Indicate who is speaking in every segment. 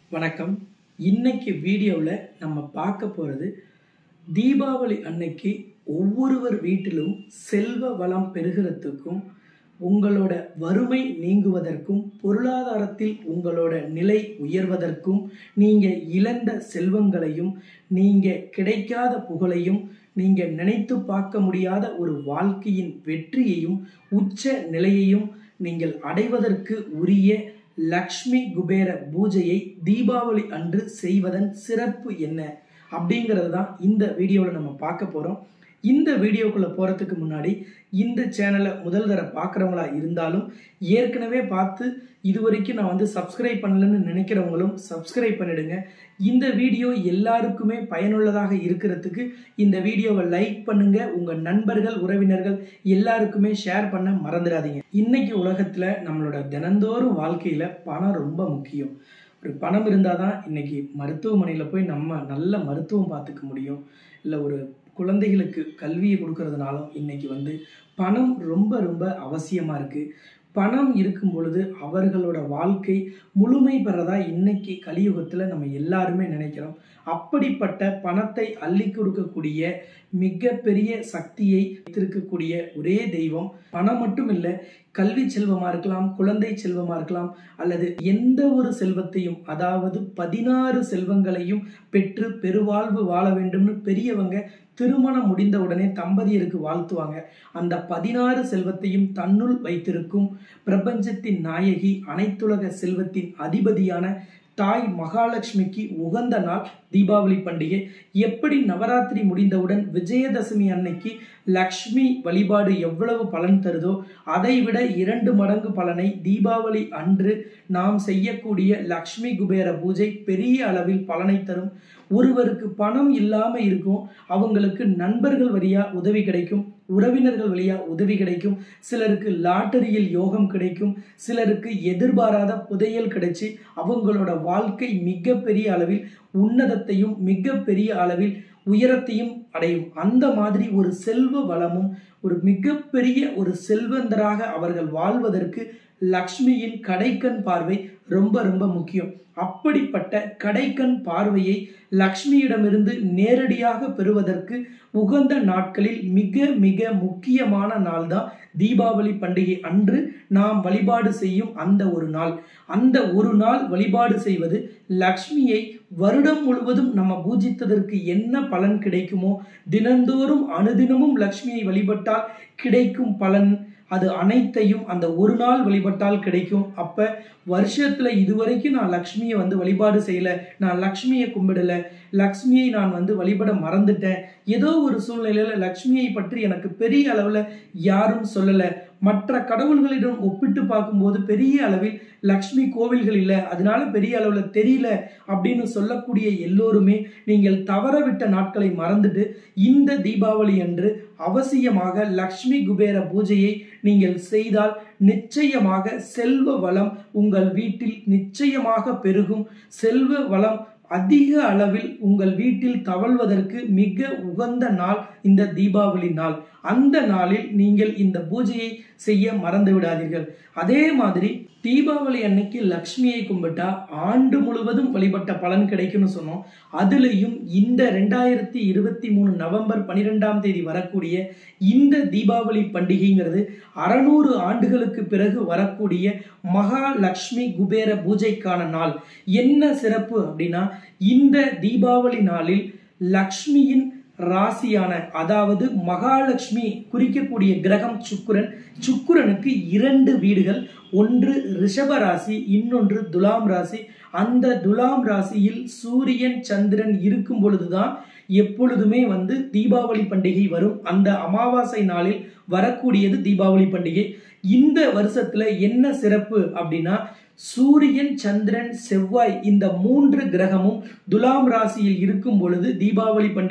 Speaker 1: வணக்கம் இன்னைக்கு வீடியோவில் நம்ம பார்க்க போகிறது தீபாவளி அன்னைக்கு ஒவ்வொருவர் வீட்டிலும் செல்வ வளம் பெருகிறதுக்கும் உங்களோட வறுமை நீங்குவதற்கும் பொருளாதாரத்தில் உங்களோட நிலை உயர்வதற்கும் நீங்கள் இழந்த செல்வங்களையும் நீங்கள் கிடைக்காத புகழையும் நீங்கள் நினைத்து பார்க்க முடியாத ஒரு வாழ்க்கையின் வெற்றியையும் உச்ச நிலையையும் நீங்கள் அடைவதற்கு உரிய லக்ஷ்மி குபேர பூஜையை தீபாவளி அன்று செய்வதன் சிறப்பு என்ன அப்படிங்கிறது தான் இந்த வீடியோவில் நம்ம பார்க்க போகிறோம் இந்த வீடியோக்குள்ளே போகிறதுக்கு முன்னாடி இந்த சேனலை முதல் தர பார்க்குறவங்களா இருந்தாலும் ஏற்கனவே பார்த்து இது வரைக்கும் நான் வந்து சப்ஸ்கிரைப் பண்ணலன்னு நினைக்கிறவங்களும் சப்ஸ்கிரைப் பண்ணிடுங்க இந்த வீடியோ எல்லாருக்குமே பயனுள்ளதாக இருக்கிறதுக்கு இந்த வீடியோவை லைக் பண்ணுங்க உங்கள் நண்பர்கள் உறவினர்கள் எல்லாருக்குமே ஷேர் பண்ண மறந்துடாதீங்க இன்னைக்கு உலகத்தில் நம்மளோட தினந்தோறும் வாழ்க்கையில் பணம் ரொம்ப முக்கியம் ஒரு பணம் இருந்தால் தான் இன்னைக்கு மருத்துவமனையில் போய் நம்ம நல்ல மருத்துவம் பார்த்துக்க முடியும் இல்லை ஒரு குழந்தைகளுக்கு கல்வியை கொடுக்கறதுனாலும் இன்னைக்கு வந்து பணம் ரொம்ப ரொம்ப அவசியமாக இருக்குது பணம் இருக்கும் பொழுது அவர்களோட வாழ்க்கை முழுமை பெறதா இன்னைக்கு கலியுகத்தில் நம்ம எல்லாருமே நினைக்கிறோம் அப்படிப்பட்ட பணத்தை அள்ளி கொடுக்கக்கூடிய மிகப்பெரிய சக்தியை வைத்திருக்கக்கூடிய ஒரே தெய்வம் பணம் மட்டும் இல்லை கல்வி செல்வமா இருக்கலாம் குழந்தை செல்வமா இருக்கலாம் அல்லது எந்த ஒரு செல்வத்தையும் அதாவது பதினாறு செல்வங்களையும் பெற்று பெருவாழ்வு வாழ வேண்டும்னு பெரியவங்க திருமணம் முடிந்த உடனே தம்பதியருக்கு வாழ்த்துவாங்க அந்த பதினாறு செல்வத்தையும் தன்னுள் வைத்திருக்கும் பிரபஞ்சத்தின் நாயகி அனைத்துலக செல்வத்தின் அதிபதியான தாய் மகாலட்சுமிக்கு உகந்த நாள் தீபாவளி பண்டிகை எப்படி நவராத்திரி முடிந்தவுடன் விஜயதசமி அன்னைக்கு லக்ஷ்மி வழிபாடு எவ்வளவு பலன் தருதோ அதை விட இரண்டு மடங்கு பலனை தீபாவளி அன்று நாம் செய்யக்கூடிய லக்ஷ்மி குபேர பூஜை பெரிய அளவில் பலனை தரும் ஒருவருக்கு பணம் இல்லாம இருக்கும் அவங்களுக்கு நண்பர்கள் வழியா உதவி கிடைக்கும் உறவினர்கள் வழியா உதவி கிடைக்கும் சிலருக்கு லாட்டரியில் யோகம் கிடைக்கும் சிலருக்கு எதிர்பாராத புதையல் கிடைச்சி அவங்களோட வாழ்க்கை மிகப்பெரிய அளவில் உன்னதத்தையும் மிகப்பெரிய அளவில் உயரத்தையும் அடையும் அந்த மாதிரி ஒரு செல்வ வளமும் ஒரு மிகப்பெரிய ஒரு செல்வந்தராக அவர்கள் வாழ்வதற்கு லக்ஷ்மியின் கடைக்கண் பார்வை ரொம்ப ரொம்ப முக்கியம் அப்படிப்பட்ட கடைக்கண் பார்வையை லக்ஷ்மியிடமிருந்து நேரடியாக பெறுவதற்கு உகந்த நாட்களில் மிக மிக முக்கியமான நாள் தான் தீபாவளி பண்டிகை அன்று நாம் வழிபாடு செய்யும் அந்த ஒரு நாள் அந்த ஒரு நாள் வழிபாடு செய்வது லக்ஷ்மியை வருடம் முழுவதும் நம்ம பூஜித்ததற்கு என்ன பலன் கிடைக்குமோ தினந்தோறும் அனுதினமும் லக்ஷ்மியை வழிபட்டால் கிடைக்கும் பலன் அது அனைத்தையும் அந்த ஒரு நாள் வழிபட்டால் கிடைக்கும் அப்ப வருஷத்துல இதுவரைக்கும் நான் லக்ஷ்மியை வந்து வழிபாடு செய்யல நான் லக்ஷ்மியை கும்பிடல லக்ஷ்மியை நான் வந்து வழிபட மறந்துட்டேன் ஏதோ ஒரு சூழ்நிலையில லக்ஷ்மியை பற்றி எனக்கு பெரிய அளவுல யாரும் சொல்லல மற்ற கடவுள்களிடம் ஒப்பிட்டு பார்க்கும்போது பெரிய அளவில் லக்ஷ்மி கோவில்கள் இல்லை அதனால பெரிய அளவில் தெரியல அப்படின்னு சொல்லக்கூடிய எல்லோருமே நீங்கள் தவறவிட்ட நாட்களை மறந்துட்டு இந்த தீபாவளி அன்று அவசியமாக லக்ஷ்மி குபேர பூஜையை நீங்கள் செய்தால் நிச்சயமாக செல்வ வளம் உங்கள் வீட்டில் நிச்சயமாக பெருகும் செல்வ வளம் அதிக அளவில் உங்கள் வீட்டில் தவழ்வதற்கு மிக உகந்த நாள் இந்த தீபாவளி நாள் அந்த நாளில் நீங்கள் இந்த பூஜையை செய்ய மறந்து விடாதீர்கள் அதே மாதிரி தீபாவளி அன்னைக்கு லக்ஷ்மியை கும்பிட்டா ஆண்டு முழுவதும் வழிபட்ட பலன் கிடைக்கும்னு சொன்னோம் அதுலேயும் இந்த ரெண்டாயிரத்தி இருபத்தி மூணு நவம்பர் பனிரெண்டாம் தேதி வரக்கூடிய இந்த தீபாவளி பண்டிகைங்கிறது அறநூறு ஆண்டுகளுக்கு பிறகு வரக்கூடிய மகாலட்சுமி குபேர பூஜைக்கான நாள் என்ன சிறப்பு அப்படின்னா இந்த தீபாவளி நாளில் லக்ஷ்மியின் ராசியான அதாவது மகாலட்சுமி குறிக்கக்கூடிய கிரகம் சுக்குரன் சுக்குரனுக்கு இரண்டு வீடுகள் ஒன்று ரிஷப ராசி இன்னொன்று துலாம் ராசி அந்த துலாம் ராசியில் சூரியன் சந்திரன் இருக்கும் பொழுதுதான் எப்பொழுதுமே வந்து தீபாவளி பண்டிகை வரும் அந்த அமாவாசை நாளில் வரக்கூடியது தீபாவளி பண்டிகை இந்த வருஷத்துல என்ன சிறப்பு அப்படின்னா சூரியன் சந்திரன் செவ்வாய் இந்த மூன்று கிரகமும் துலாம் ராசியில் இருக்கும் பொழுது தீபாவளி பண்டிகை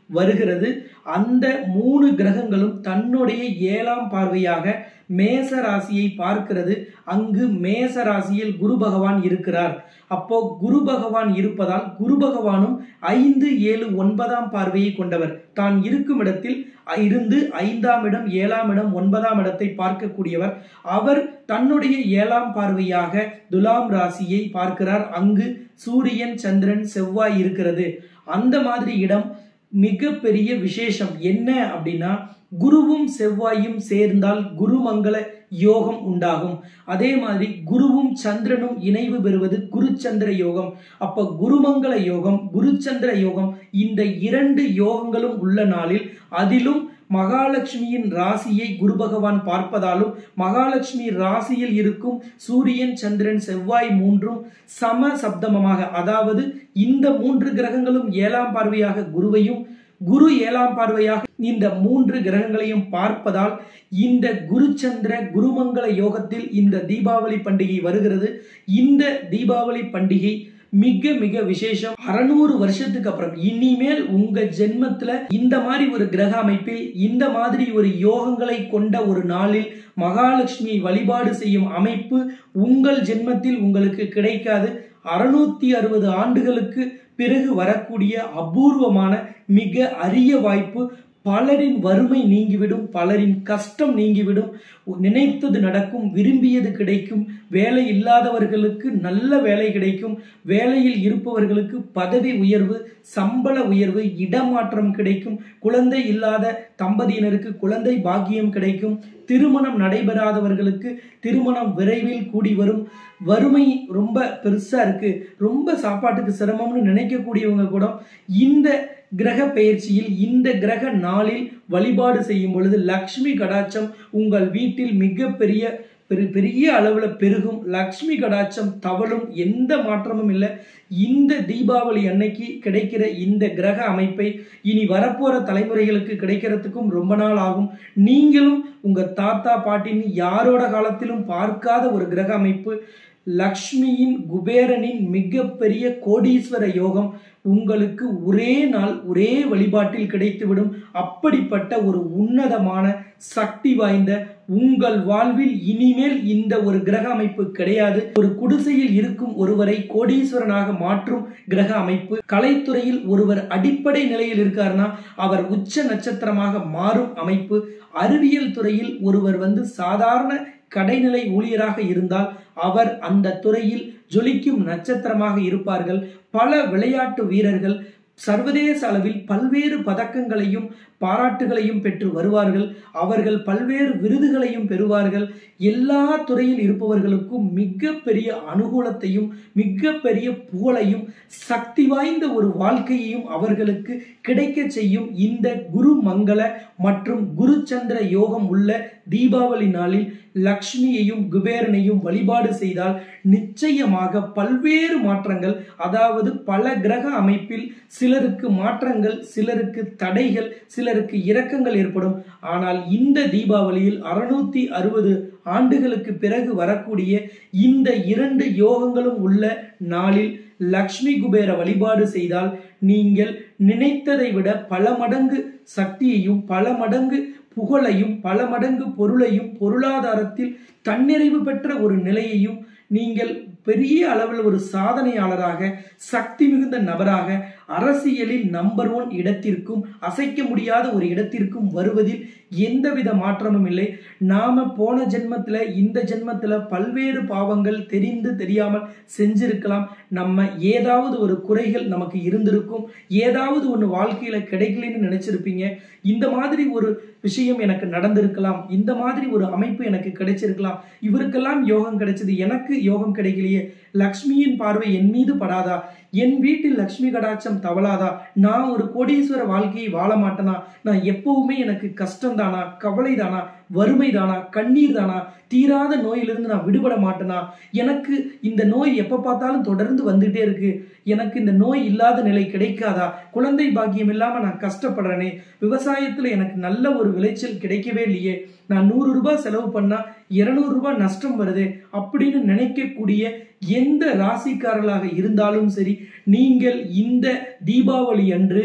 Speaker 1: வருகிறது அந்த மூணு கிரகங்களும் தன்னுடைய ஏழாம் பார்வையாக மேச ராசியை பார்க்கிறது அங்கு மேச ராசியில் குரு பகவான் இருக்கிறார் அப்போ குரு பகவான் இருப்பதால் குரு பகவானும் ஐந்து ஏழு ஒன்பதாம் பார்வையை கொண்டவர் தான் இருக்கும் இடத்தில் இருந்து ஐந்தாம் இடம் ஏழாம் இடம் ஒன்பதாம் இடத்தை பார்க்கக்கூடியவர் அவர் தன்னுடைய ஏழாம் பார்வையாக துலாம் ராசியை பார்க்கிறார் அங்கு சூரியன் சந்திரன் செவ்வாய் இருக்கிறது அந்த மாதிரி இடம் மிகப்பெரிய விசேஷம் என்ன அப்படின்னா குருவும் செவ்வாயும் சேர்ந்தால் குருமங்கள யோகம் உண்டாகும் அதே மாதிரி குருவும் சந்திரனும் இணைவு பெறுவது குருச்சந்திர யோகம் அப்ப குருமங்கள யோகம் குருச்சந்திர யோகம் இந்த இரண்டு யோகங்களும் உள்ள நாளில் அதிலும் மகாலட்சுமியின் ராசியை குரு பகவான் பார்ப்பதாலும் மகாலட்சுமி ராசியில் இருக்கும் சூரியன் சந்திரன் செவ்வாய் மூன்றும் சம சப்தமமாக அதாவது இந்த மூன்று கிரகங்களும் ஏழாம் பார்வையாக குருவையும் குரு ஏழாம் பார்வையாக இந்த மூன்று கிரகங்களையும் பார்ப்பதால் இந்த குருச்சந்திர குருமங்கள யோகத்தில் இந்த தீபாவளி பண்டிகை வருகிறது இந்த தீபாவளி பண்டிகை மிக மிக விசேஷம் அறநூறு வருஷத்துக்கு அப்புறம் இனிமேல் உங்க ஜென்மத்துல இந்த மாதிரி ஒரு கிரக அமைப்பில் இந்த மாதிரி ஒரு யோகங்களை கொண்ட ஒரு நாளில் மகாலட்சுமி வழிபாடு செய்யும் அமைப்பு உங்கள் ஜென்மத்தில் உங்களுக்கு கிடைக்காது அறுநூத்தி அறுபது ஆண்டுகளுக்கு பிறகு வரக்கூடிய அபூர்வமான மிக அரிய வாய்ப்பு பலரின் வறுமை நீங்கிவிடும் பலரின் கஷ்டம் நீங்கிவிடும் நினைத்தது நடக்கும் விரும்பியது கிடைக்கும் வேலை இல்லாதவர்களுக்கு நல்ல வேலை கிடைக்கும் வேலையில் இருப்பவர்களுக்கு பதவி உயர்வு சம்பள உயர்வு இடமாற்றம் கிடைக்கும் குழந்தை இல்லாத தம்பதியினருக்கு குழந்தை பாக்கியம் கிடைக்கும் திருமணம் நடைபெறாதவர்களுக்கு திருமணம் விரைவில் கூடி வரும் வறுமை ரொம்ப பெருசா இருக்கு ரொம்ப சாப்பாட்டுக்கு சிரமம்னு நினைக்கக்கூடியவங்க கூட இந்த கிரக பயிற்சியில் இந்த கிரக நாளில் வழிபாடு செய்யும் பொழுது லக்ஷ்மி கடாட்சம் உங்கள் வீட்டில் மிகப்பெரிய பெரு- பெரிய அளவுல பெருகும் லக்ஷ்மி கடாட்சம் தவளும் எந்த மாற்றமும் இல்லை இந்த தீபாவளி அன்னைக்கு கிடைக்கிற இந்த கிரக அமைப்பை இனி வரப்போற தலைமுறைகளுக்கு கிடைக்கிறதுக்கும் ரொம்ப நாள் ஆகும் நீங்களும் உங்க தாத்தா பாட்டின்னு யாரோட காலத்திலும் பார்க்காத ஒரு கிரக அமைப்பு லக்ஷ்மியின் குபேரனின் மிகப்பெரிய கோடீஸ்வர யோகம் உங்களுக்கு ஒரே நாள் ஒரே வழிபாட்டில் கிடைத்துவிடும் அப்படிப்பட்ட ஒரு உன்னதமான சக்தி வாய்ந்த உங்கள் வாழ்வில் இனிமேல் இந்த ஒரு கிரக அமைப்பு கிடையாது ஒரு குடிசையில் இருக்கும் ஒருவரை கோடீஸ்வரனாக மாற்றும் கிரக அமைப்பு கலைத்துறையில் ஒருவர் அடிப்படை நிலையில் இருக்காருன்னா அவர் உச்ச நட்சத்திரமாக மாறும் அமைப்பு அறிவியல் துறையில் ஒருவர் வந்து சாதாரண கடைநிலை ஊழியராக இருந்தால் அவர் அந்த துறையில் ஜொலிக்கும் நட்சத்திரமாக இருப்பார்கள் பல விளையாட்டு வீரர்கள் சர்வதேச அளவில் பல்வேறு பதக்கங்களையும் பாராட்டுகளையும் பெற்று வருவார்கள் அவர்கள் பல்வேறு விருதுகளையும் பெறுவார்கள் எல்லா துறையில் இருப்பவர்களுக்கும் மிக பெரிய அனுகூலத்தையும் மிக பெரிய புகழையும் சக்தி வாய்ந்த ஒரு வாழ்க்கையையும் அவர்களுக்கு கிடைக்க செய்யும் இந்த குரு மங்கள மற்றும் குரு சந்திர யோகம் உள்ள தீபாவளி நாளில் லக்ஷ்மியையும் குபேரனையும் வழிபாடு செய்தால் நிச்சயமாக பல்வேறு மாற்றங்கள் அதாவது பல கிரக அமைப்பில் சிலருக்கு மாற்றங்கள் சிலருக்கு தடைகள் சிலருக்கு இரக்கங்கள் ஏற்படும் ஆனால் இந்த தீபாவளியில் அறுநூத்தி அறுபது ஆண்டுகளுக்கு பிறகு வரக்கூடிய இந்த இரண்டு யோகங்களும் உள்ள நாளில் லக்ஷ்மி குபேர வழிபாடு செய்தால் நீங்கள் நினைத்ததை விட பல மடங்கு சக்தியையும் பல மடங்கு புகழையும் பல மடங்கு பொருளையும் பொருளாதாரத்தில் தன்னிறைவு பெற்ற ஒரு நிலையையும் நீங்கள் பெரிய அளவில் ஒரு சாதனையாளராக சக்தி மிகுந்த நபராக அரசியலில் நம்பர் ஒன் இடத்திற்கும் அசைக்க முடியாத ஒரு இடத்திற்கும் வருவதில் எந்தவித மாற்றமும் இல்லை நாம போன ஜென்மத்துல இந்த ஜென்மத்துல பல்வேறு பாவங்கள் தெரிந்து தெரியாமல் செஞ்சிருக்கலாம் நம்ம ஏதாவது ஒரு குறைகள் நமக்கு இருந்திருக்கும் ஏதாவது ஒன்று வாழ்க்கையில கிடைக்கலன்னு நினைச்சிருப்பீங்க இந்த மாதிரி ஒரு விஷயம் எனக்கு நடந்திருக்கலாம் இந்த மாதிரி ஒரு அமைப்பு எனக்கு கிடைச்சிருக்கலாம் இவருக்கெல்லாம் யோகம் கிடைச்சது எனக்கு யோகம் கிடைக்கலையே லக்ஷ்மியின் பார்வை என் மீது படாதா என் வீட்டில் லக்ஷ்மி கடாட்சம் தவளாதா நான் ஒரு கோடீஸ்வர வாழ்க்கையை வாழ மாட்டேனா நான் எப்பவுமே எனக்கு கஷ்டம் தானா கவலை தானா வறுமை தானா கண்ணீர் தானா தீராத நோயிலிருந்து நான் விடுபட மாட்டேனா எனக்கு இந்த நோய் எப்ப பார்த்தாலும் தொடர்ந்து வந்துட்டே இருக்கு எனக்கு இந்த நோய் இல்லாத நிலை கிடைக்காதா குழந்தை பாக்கியம் இல்லாம நான் கஷ்டப்படுறேனே விவசாயத்துல எனக்கு நல்ல ஒரு விளைச்சல் கிடைக்கவே இல்லையே நான் நூறு ரூபாய் செலவு பண்ணா இருநூறு ரூபாய் நஷ்டம் வருது அப்படின்னு நினைக்கக்கூடிய எந்த ராசிக்காரர்களாக இருந்தாலும் சரி நீங்கள் இந்த தீபாவளி அன்று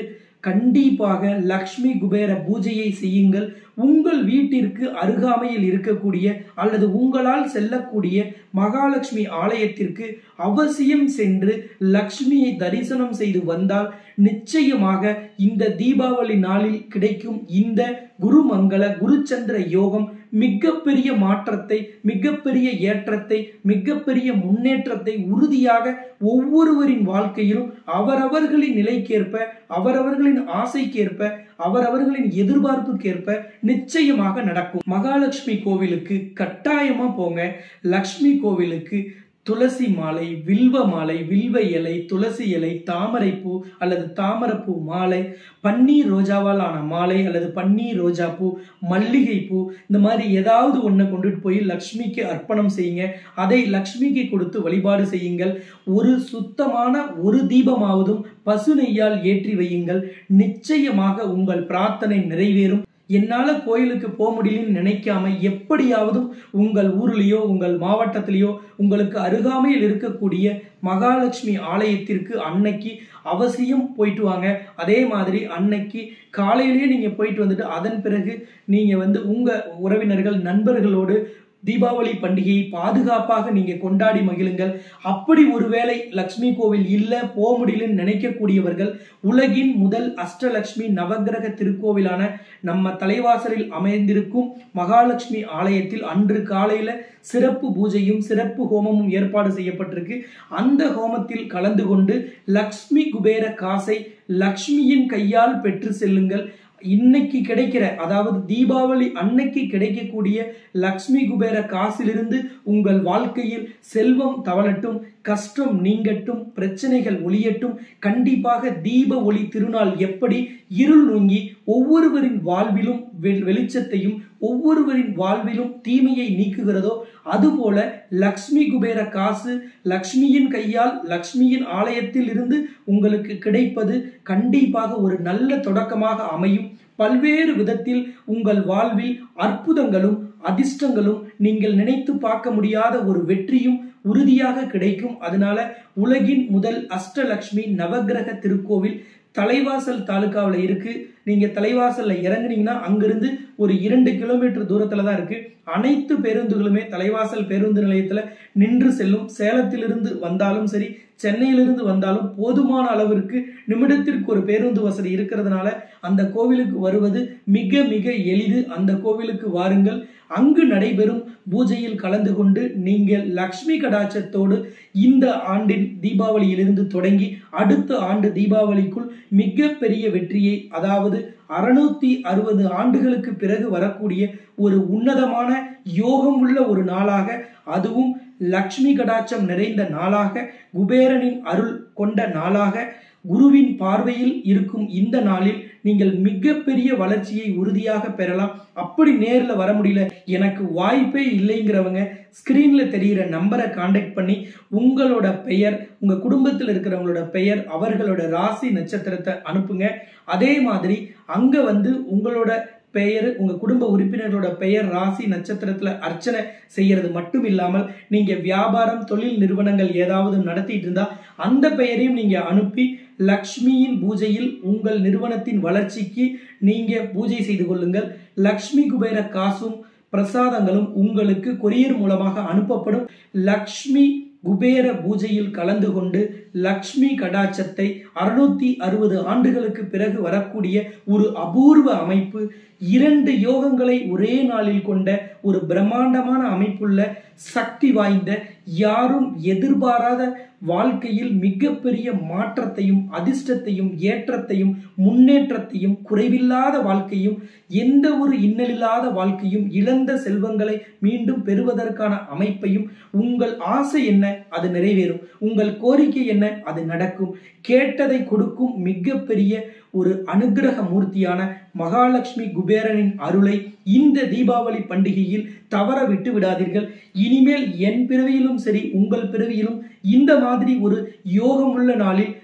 Speaker 1: கண்டிப்பாக லக்ஷ்மி குபேர பூஜையை செய்யுங்கள் உங்கள் வீட்டிற்கு அருகாமையில் இருக்கக்கூடிய அல்லது உங்களால் செல்லக்கூடிய மகாலட்சுமி ஆலயத்திற்கு அவசியம் சென்று லக்ஷ்மியை தரிசனம் செய்து வந்தால் நிச்சயமாக இந்த தீபாவளி நாளில் கிடைக்கும் இந்த குருமங்கள குருச்சந்திர யோகம் மிகப்பெரிய மாற்றத்தை மிகப்பெரிய ஏற்றத்தை மிகப்பெரிய முன்னேற்றத்தை உறுதியாக ஒவ்வொருவரின் வாழ்க்கையிலும் அவரவர்களின் நிலைக்கேற்ப அவரவர்களின் ஆசைக்கேற்ப அவரவர்களின் எதிர்பார்ப்புக்கேற்ப நிச்சயமாக நடக்கும் மகாலட்சுமி கோவிலுக்கு கட்டாயமா போங்க லக்ஷ்மி கோவிலுக்கு துளசி மாலை வில்வ மாலை வில்வ இலை துளசி இலை தாமரைப்பூ அல்லது தாமரைப்பூ மாலை பன்னீர் ரோஜாவால் ஆன மாலை அல்லது பன்னீர் ரோஜா பூ மல்லிகை பூ இந்த மாதிரி ஏதாவது ஒன்றை கொண்டுட்டு போய் லக்ஷ்மிக்கு அர்ப்பணம் செய்யுங்க அதை லக்ஷ்மிக்கு கொடுத்து வழிபாடு செய்யுங்கள் ஒரு சுத்தமான ஒரு தீபமாவதும் பசு நெய்யால் ஏற்றி வையுங்கள் நிச்சயமாக உங்கள் பிரார்த்தனை நிறைவேறும் என்னால கோயிலுக்கு போக முடியலன்னு நினைக்காம எப்படியாவது உங்கள் ஊர்லயோ உங்கள் மாவட்டத்திலேயோ உங்களுக்கு அருகாமையில் இருக்கக்கூடிய மகாலட்சுமி ஆலயத்திற்கு அன்னைக்கு அவசியம் போயிட்டு வாங்க அதே மாதிரி அன்னைக்கு காலையிலேயே நீங்க போயிட்டு வந்துட்டு அதன் பிறகு நீங்க வந்து உங்க உறவினர்கள் நண்பர்களோடு தீபாவளி பண்டிகையை பாதுகாப்பாக நீங்க கொண்டாடி மகிழுங்கள் அப்படி ஒருவேளை லக்ஷ்மி கோவில் இல்ல போக முடியலன்னு நினைக்கக்கூடியவர்கள் உலகின் முதல் அஷ்டலட்சுமி நவகிரக திருக்கோவிலான நம்ம தலைவாசலில் அமைந்திருக்கும் மகாலட்சுமி ஆலயத்தில் அன்று காலையில சிறப்பு பூஜையும் சிறப்பு ஹோமமும் ஏற்பாடு செய்யப்பட்டிருக்கு அந்த ஹோமத்தில் கலந்து கொண்டு லக்ஷ்மி குபேர காசை லக்ஷ்மியின் கையால் பெற்று செல்லுங்கள் இன்னைக்கு கிடைக்கிற அதாவது தீபாவளி அன்னைக்கு கிடைக்கக்கூடிய லக்ஷ்மி குபேர காசிலிருந்து உங்கள் வாழ்க்கையில் செல்வம் தவளட்டும் கஷ்டம் நீங்கட்டும் பிரச்சனைகள் ஒளியட்டும் கண்டிப்பாக தீப ஒளி திருநாள் எப்படி இருள் நோங்கி ஒவ்வொருவரின் வாழ்விலும் வெ- வெளிச்சத்தையும் ஒவ்வொருவரின் வாழ்விலும் தீமையை நீக்குகிறதோ அதுபோல லக்ஷ்மி குபேர காசு லக்ஷ்மியின் கையால் லக்ஷ்மியின் ஆலயத்தில் இருந்து உங்களுக்கு கிடைப்பது கண்டிப்பாக ஒரு நல்ல தொடக்கமாக அமையும் பல்வேறு விதத்தில் உங்கள் வாழ்வில் அற்புதங்களும் அதிர்ஷ்டங்களும் நீங்கள் நினைத்து பார்க்க முடியாத ஒரு வெற்றியும் உறுதியாக கிடைக்கும் அதனால உலகின் முதல் அஷ்டலக்ஷ்மி நவக்கிரக திருக்கோவில் தலைவாசல் தாலுகாவில் இருக்கு நீங்க தலைவாசல்ல இறங்குனீங்கன்னா அங்கிருந்து ஒரு இரண்டு கிலோமீட்டர் தூரத்துல தான் இருக்கு அனைத்து பேருந்துகளுமே தலைவாசல் பேருந்து நிலையத்துல நின்று செல்லும் சேலத்திலிருந்து வந்தாலும் சரி சென்னையிலிருந்து வந்தாலும் போதுமான அளவிற்கு நிமிடத்திற்கு ஒரு பேருந்து வசதி இருக்கிறதுனால அந்த கோவிலுக்கு வருவது மிக மிக எளிது அந்த கோவிலுக்கு வாருங்கள் அங்கு நடைபெறும் பூஜையில் கலந்து கொண்டு நீங்கள் லக்ஷ்மி கடாட்சத்தோடு இந்த ஆண்டின் தீபாவளியிலிருந்து தொடங்கி அடுத்த ஆண்டு தீபாவளிக்குள் மிக பெரிய வெற்றியை அதாவது அறுநூத்தி அறுபது ஆண்டுகளுக்கு பிறகு வரக்கூடிய ஒரு உன்னதமான யோகம் உள்ள ஒரு நாளாக அதுவும் லக்ஷ்மி கடாட்சம் நிறைந்த நாளாக குபேரனின் அருள் கொண்ட நாளாக குருவின் பார்வையில் இருக்கும் இந்த நாளில் நீங்கள் மிகப்பெரிய வளர்ச்சியை உறுதியாக பெறலாம் அப்படி நேர்ல வர முடியல எனக்கு வாய்ப்பே இல்லைங்கிறவங்க ஸ்கிரீன்ல தெரிகிற நம்பரை காண்டாக்ட் பண்ணி உங்களோட பெயர் உங்க குடும்பத்தில் இருக்கிறவங்களோட பெயர் அவர்களோட ராசி நட்சத்திரத்தை அனுப்புங்க அதே மாதிரி அங்க வந்து உங்களோட பெயர் உங்க குடும்ப உறுப்பினர்களோட பெயர் ராசி நட்சத்திரத்துல அர்ச்சனை செய்யறது மட்டும் இல்லாமல் நீங்க வியாபாரம் தொழில் நிறுவனங்கள் ஏதாவது நடத்திட்டு இருந்தா அந்த பெயரையும் நீங்க அனுப்பி லக்ஷ்மியின் பூஜையில் உங்கள் நிறுவனத்தின் வளர்ச்சிக்கு நீங்க பூஜை செய்து கொள்ளுங்கள் லக்ஷ்மி குபேர காசும் பிரசாதங்களும் உங்களுக்கு கொரியர் மூலமாக அனுப்பப்படும் லக்ஷ்மி குபேர பூஜையில் கலந்து கொண்டு லக்ஷ்மி கடாட்சத்தை அறுநூத்தி அறுபது ஆண்டுகளுக்கு பிறகு வரக்கூடிய ஒரு அபூர்வ அமைப்பு இரண்டு யோகங்களை ஒரே நாளில் கொண்ட ஒரு பிரம்மாண்டமான அமைப்புள்ள சக்தி வாய்ந்த யாரும் எதிர்பாராத வாழ்க்கையில் மிகப்பெரிய மாற்றத்தையும் அதிர்ஷ்டத்தையும் ஏற்றத்தையும் முன்னேற்றத்தையும் குறைவில்லாத வாழ்க்கையும் எந்த ஒரு இன்னலில்லாத வாழ்க்கையும் இழந்த செல்வங்களை மீண்டும் பெறுவதற்கான அமைப்பையும் உங்கள் ஆசை என்ன அது நிறைவேறும் உங்கள் கோரிக்கை என்ன அது நடக்கும் கேட்டதை கொடுக்கும் மிகப்பெரிய ஒரு அனுக்கிரக மூர்த்தியான மகாலட்சுமி குபேரனின் அருளை இந்த தீபாவளி பண்டிகையில் தவற விட்டு விடாதீர்கள் இனிமேல் என் பிறவியிலும் சரி உங்கள் பிறவியிலும் இந்த மாதிரி ஒரு யோகமுள்ள நாளில்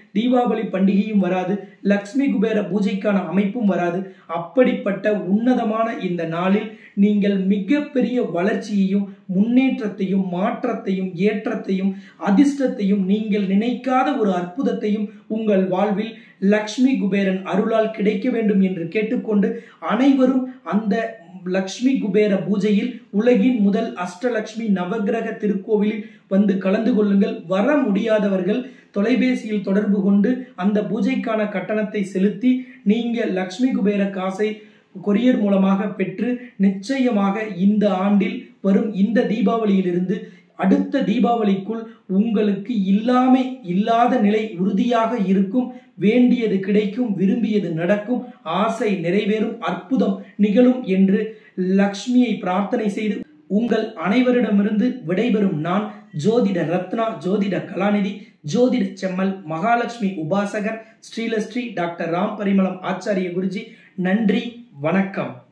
Speaker 1: தீபாவளி பண்டிகையும் வராது லக்ஷ்மி குபேர பூஜைக்கான அமைப்பும் வராது அப்படிப்பட்ட உன்னதமான இந்த நாளில் நீங்கள் மிகப்பெரிய வளர்ச்சியையும் முன்னேற்றத்தையும் மாற்றத்தையும் ஏற்றத்தையும் அதிர்ஷ்டத்தையும் நீங்கள் நினைக்காத ஒரு அற்புதத்தையும் உங்கள் வாழ்வில் லக்ஷ்மி குபேரன் அருளால் கிடைக்க வேண்டும் என்று கேட்டுக்கொண்டு அனைவரும் அந்த லக்ஷ்மி குபேர பூஜையில் உலகின் முதல் அஷ்டலக்ஷ்மி நவகிரக திருக்கோவிலில் வந்து கலந்து கொள்ளுங்கள் வர முடியாதவர்கள் தொலைபேசியில் தொடர்பு கொண்டு அந்த பூஜைக்கான கட்டணத்தை செலுத்தி நீங்க லக்ஷ்மி குபேர காசை கொரியர் மூலமாக பெற்று நிச்சயமாக இந்த ஆண்டில் வரும் இந்த தீபாவளியிலிருந்து அடுத்த தீபாவளிக்குள் உங்களுக்கு இல்லாமை இல்லாத நிலை உறுதியாக இருக்கும் வேண்டியது கிடைக்கும் விரும்பியது நடக்கும் ஆசை நிறைவேறும் அற்புதம் நிகழும் என்று லக்ஷ்மியை பிரார்த்தனை செய்து உங்கள் அனைவரிடமிருந்து விடைபெறும் நான் ஜோதிட ரத்னா ஜோதிட கலாநிதி ஜோதிட செம்மல் மகாலட்சுமி உபாசகர் ஸ்ரீலஸ்ரீ டாக்டர் ராம் பரிமளம் ஆச்சாரிய குருஜி நன்றி வணக்கம்